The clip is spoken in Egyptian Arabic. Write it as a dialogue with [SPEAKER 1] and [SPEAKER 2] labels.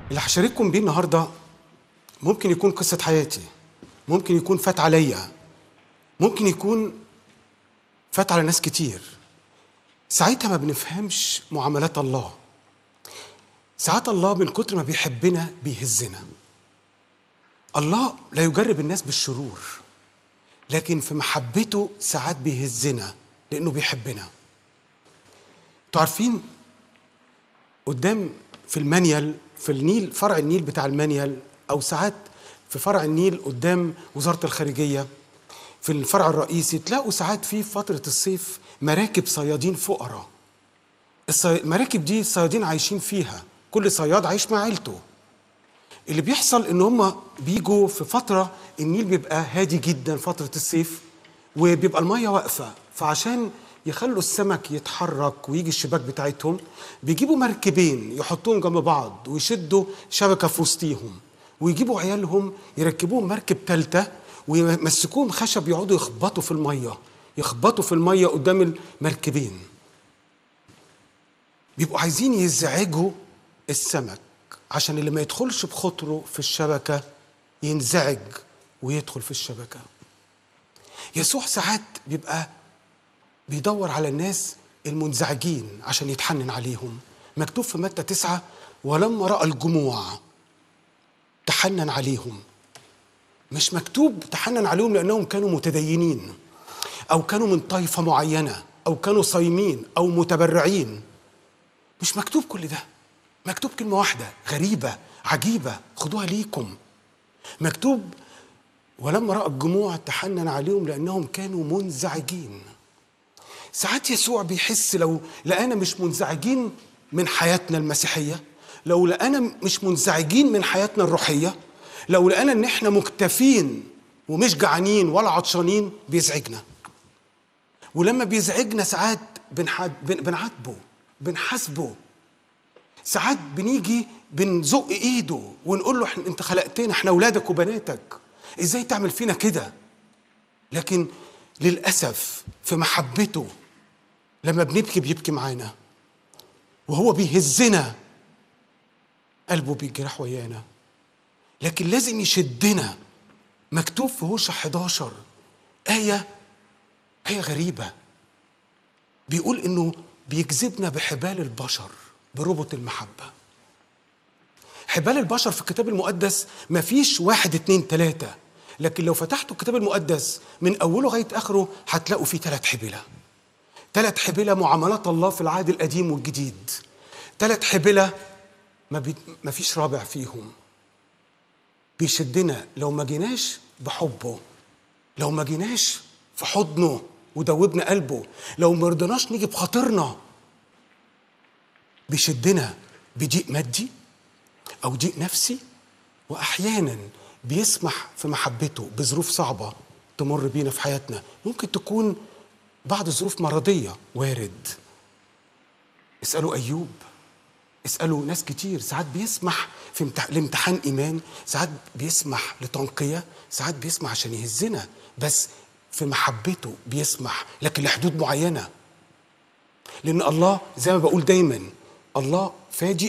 [SPEAKER 1] اللي هشارككم بيه النهارده ممكن يكون قصة حياتي ممكن يكون فات عليا ممكن يكون فات على ناس كتير ساعتها ما بنفهمش معاملات الله ساعات الله من كتر ما بيحبنا بيهزنا الله لا يجرب الناس بالشرور لكن في محبته ساعات بيهزنا لانه بيحبنا انتوا عارفين قدام في المانيال في النيل فرع النيل بتاع المانيال او ساعات في فرع النيل قدام وزاره الخارجيه في الفرع الرئيسي تلاقوا ساعات في فتره الصيف مراكب صيادين فقراء الصي... المراكب دي الصيادين عايشين فيها كل صياد عايش مع عيلته اللي بيحصل ان هم بيجوا في فتره النيل بيبقى هادي جدا فتره الصيف وبيبقى الميه واقفه فعشان يخلوا السمك يتحرك ويجي الشباك بتاعتهم بيجيبوا مركبين يحطوهم جنب بعض ويشدوا شبكه في وسطيهم ويجيبوا عيالهم يركبوهم مركب ثالثه ويمسكوهم خشب يقعدوا يخبطوا في الميه يخبطوا في الميه قدام المركبين بيبقوا عايزين يزعجوا السمك عشان اللي ما يدخلش بخطره في الشبكه ينزعج ويدخل في الشبكه يسوع ساعات بيبقى بيدور على الناس المنزعجين عشان يتحنن عليهم مكتوب في متى تسعة ولما رأى الجموع تحنن عليهم مش مكتوب تحنن عليهم لأنهم كانوا متدينين أو كانوا من طائفة معينة أو كانوا صايمين أو متبرعين مش مكتوب كل ده مكتوب كلمة واحدة غريبة عجيبة خدوها ليكم مكتوب ولما رأى الجموع تحنن عليهم لأنهم كانوا منزعجين ساعات يسوع بيحس لو لقانا مش منزعجين من حياتنا المسيحية لو لقانا مش منزعجين من حياتنا الروحية لو لقانا ان احنا مكتفين ومش جعانين ولا عطشانين بيزعجنا ولما بيزعجنا ساعات بنحد بنعاتبه بنحاسبه ساعات بنيجي بنزق ايده ونقول له انت خلقتنا احنا اولادك وبناتك ازاي تعمل فينا كده لكن للاسف في محبته لما بنبكي بيبكي معانا وهو بيهزنا قلبه بيجرح ويانا لكن لازم يشدنا مكتوب في هوشع 11 آية آية غريبة بيقول إنه بيجذبنا بحبال البشر بربط المحبة حبال البشر في الكتاب المقدس مفيش واحد اتنين تلاتة لكن لو فتحتوا الكتاب المقدس من أوله لغاية آخره هتلاقوا فيه ثلاث حبلة ثلاث حبلة معاملات الله في العهد القديم والجديد ثلاث حبلة ما, بي... ما فيش رابع فيهم بيشدنا لو ما جيناش بحبه لو ما جيناش في حضنه ودوبنا قلبه لو ما رضيناش نيجي بخاطرنا بيشدنا بضيق مادي او ضيق نفسي واحيانا بيسمح في محبته بظروف صعبه تمر بينا في حياتنا ممكن تكون بعض الظروف مرضيه وارد اسالوا ايوب اسالوا ناس كتير ساعات بيسمح في امتح... لامتحان ايمان ساعات بيسمح لتنقيه ساعات بيسمح عشان يهزنا بس في محبته بيسمح لكن لحدود معينه لان الله زي ما بقول دايما الله فادي